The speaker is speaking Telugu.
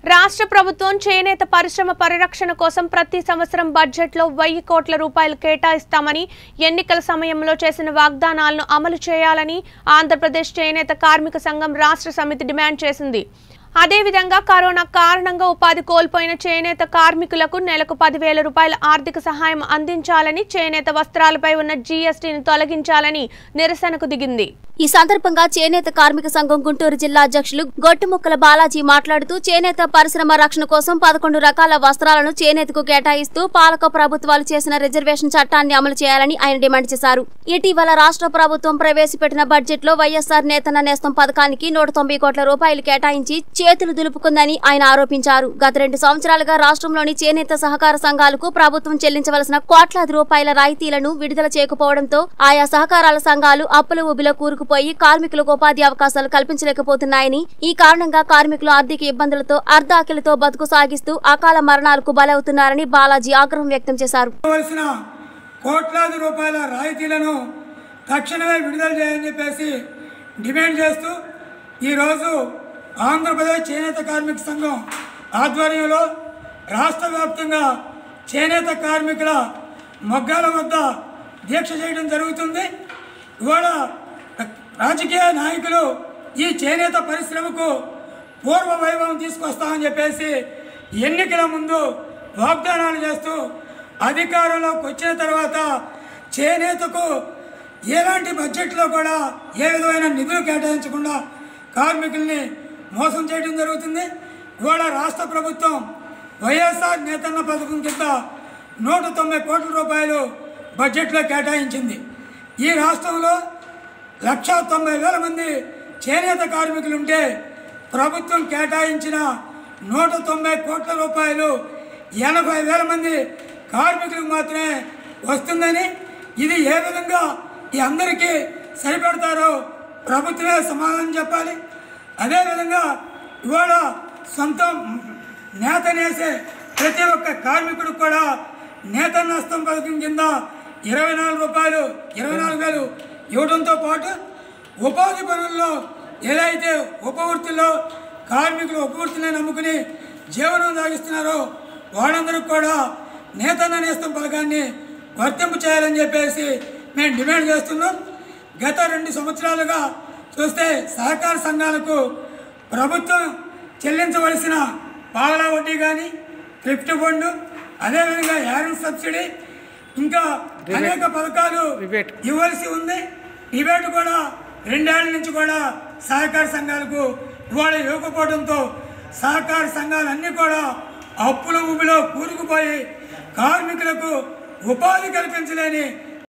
రాష్ట్ర ప్రభుత్వం చేనేత పరిశ్రమ పరిరక్షణ కోసం ప్రతి సంవత్సరం బడ్జెట్లో వెయ్యి కోట్ల రూపాయలు కేటాయిస్తామని ఎన్నికల సమయంలో చేసిన వాగ్దానాలను అమలు చేయాలని ఆంధ్రప్రదేశ్ చేనేత కార్మిక సంఘం రాష్ట్ర సమితి డిమాండ్ చేసింది అదేవిధంగా కరోనా కారణంగా ఉపాధి కోల్పోయిన చేనేత కార్మికులకు నెలకు పదివేల రూపాయల ఆర్థిక సహాయం అందించాలని చేనేత వస్త్రాలపై ఉన్న జీఎస్టీని తొలగించాలని నిరసనకు దిగింది ఈ సందర్భంగా చేనేత కార్మిక సంఘం గుంటూరు జిల్లా అధ్యక్షులు గొట్టుముక్కల బాలాజీ మాట్లాడుతూ చేనేత పరిశ్రమ రక్షణ కోసం పదకొండు రకాల వస్త్రాలను చేనేతకు కేటాయిస్తూ పాలక ప్రభుత్వాలు చేసిన రిజర్వేషన్ చట్టాన్ని అమలు చేయాలని ఆయన డిమాండ్ చేశారు ఇటీవల రాష్ట్ర ప్రభుత్వం ప్రవేశపెట్టిన బడ్జెట్ లో వైఎస్ఆర్ నేతన్న నేస్తం పథకానికి నూట తొంభై కోట్ల రూపాయలు కేటాయించి చేతులు దులుపుకుందని ఆయన ఆరోపించారు గత రెండు సంవత్సరాలుగా రాష్ట్రంలోని చేనేత సహకార సంఘాలకు ప్రభుత్వం చెల్లించవలసిన కోట్లాది రూపాయల రాయితీలను విడుదల చేయకపోవడంతో ఆయా సహకారాల సంఘాలు అప్పుల ఊబిలో కూరుకుపోయి కార్మికులకు ఉపాధి అవకాశాలు కల్పించలేకపోతున్నాయని ఈ కారణంగా కార్మికులు ఆర్థిక ఇబ్బందులతో అర్ధాకిలతో బతుకు సాగిస్తూ అకాల మరణాలకు బలవుతున్నారని బాలాజీ ఆగ్రహం వ్యక్తం చేశారు ఇవ్వవలసిన కోట్లాది రూపాయల రాయితీలను తక్షణమే విడుదల చేయాలని చెప్పేసి డిమాండ్ చేస్తూ ఈరోజు ఆంధ్రప్రదేశ్ చేనేత కార్మిక సంఘం ఆధ్వర్యంలో రాష్ట్ర వ్యాప్తంగా చేనేత కార్మికుల మొగ్గాల వద్ద దీక్ష చేయడం జరుగుతుంది ఇవాళ రాజకీయ నాయకులు ఈ చేనేత పరిశ్రమకు పూర్వ వైభవం తీసుకొస్తామని చెప్పేసి ఎన్నికల ముందు వాగ్దానాలు చేస్తూ అధికారంలోకి వచ్చిన తర్వాత చేనేతకు ఎలాంటి బడ్జెట్లో కూడా ఏ విధమైన నిధులు కేటాయించకుండా కార్మికుల్ని మోసం చేయడం జరుగుతుంది ఇవాళ రాష్ట్ర ప్రభుత్వం వైఎస్ఆర్ నేతన్న పథకం కింద నూట తొంభై కోట్ల రూపాయలు బడ్జెట్లో కేటాయించింది ఈ రాష్ట్రంలో లక్ష తొంభై వేల మంది చేనేత కార్మికులు ఉంటే ప్రభుత్వం కేటాయించిన నూట తొంభై కోట్ల రూపాయలు ఎనభై వేల మంది కార్మికులకు మాత్రమే వస్తుందని ఇది ఏ విధంగా ఈ అందరికీ సరిపెడతారో ప్రభుత్వమే సమాధానం చెప్పాలి అదేవిధంగా ఇవాళ సొంత నేత నేసే ప్రతి ఒక్క కార్మికుడికి కూడా నేత నష్టం పథకం కింద ఇరవై నాలుగు రూపాయలు ఇరవై నాలుగు వేలు ఇవ్వడంతో పాటు ఉపాధి పనుల్లో ఏదైతే ఉపవృత్తిలో కార్మికులు ఉపవృత్తిని నమ్ముకుని జీవనం సాగిస్తున్నారో వాళ్ళందరికీ కూడా నేతన్న నేస్తం పథకాన్ని వర్తింపు చేయాలని చెప్పేసి మేము డిమాండ్ చేస్తున్నాం గత రెండు సంవత్సరాలుగా చూస్తే సహకార సంఘాలకు ప్రభుత్వం చెల్లించవలసిన పావలా వడ్డీ కానీ థ్రిఫ్ట్ ఫండ్ అదేవిధంగా యారన్ సబ్సిడీ ఇంకా అనేక పథకాలు ఇవ్వాల్సి ఉంది రిబేట్ కూడా రెండేళ్ల నుంచి కూడా సహకార సంఘాలకు ఇవాళ ఇవ్వకపోవడంతో సహకార సంఘాలన్నీ కూడా అప్పుల ఊబిలో కూరుకుపోయి కార్మికులకు ఉపాధి కల్పించలేని